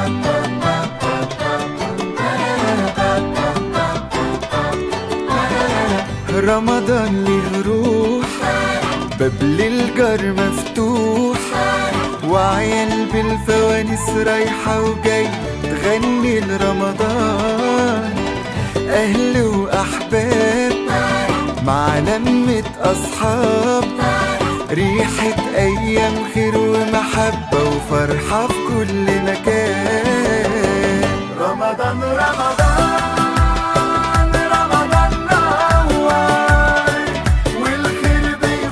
رمضان ليه روح باب للجار مفتوح وعيال بالفوانيس رايحة وجاي تغني لرمضان أهل وأحباب مع لمة أصحاب ريحة أيام خير ومحبة وفرحة في كل مكان رمضان رمضان رمضان نور والخير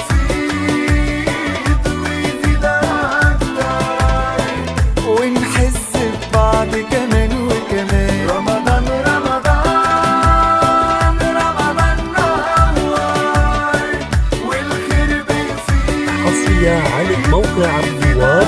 بيفيد ويزيد أكتر ونحس ببعض كمان وكمان رمضان رمضان رمضان نور والخير بيفيد حصرية على موقع الرواد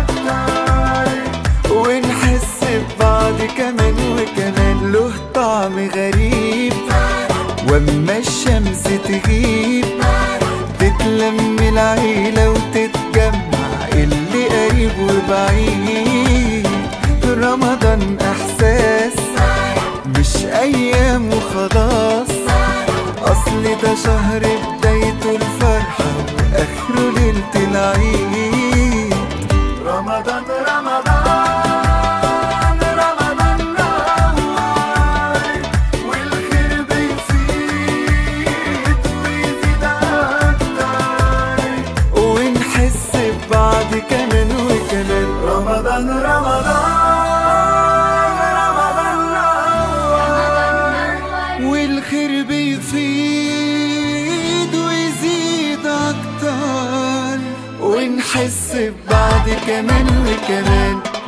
ونحس ببعض كمان وكمان له طعم غريب واما الشمس تغيب تتلم العيلة وتتجمع اللي قريب وبعيد رمضان احساس مش ايام وخلاص اصل ده شهر بدايته الفرحة واخره ليلة العيد رمضان رمضان رمضان نور والخير بيفيد ويزيد أكتر ونحس ببعض كمان وكمان رمضان رمضان رمضان نور والخير بيفيد ويزيد أكتر ونحس ببعض كمان وكمان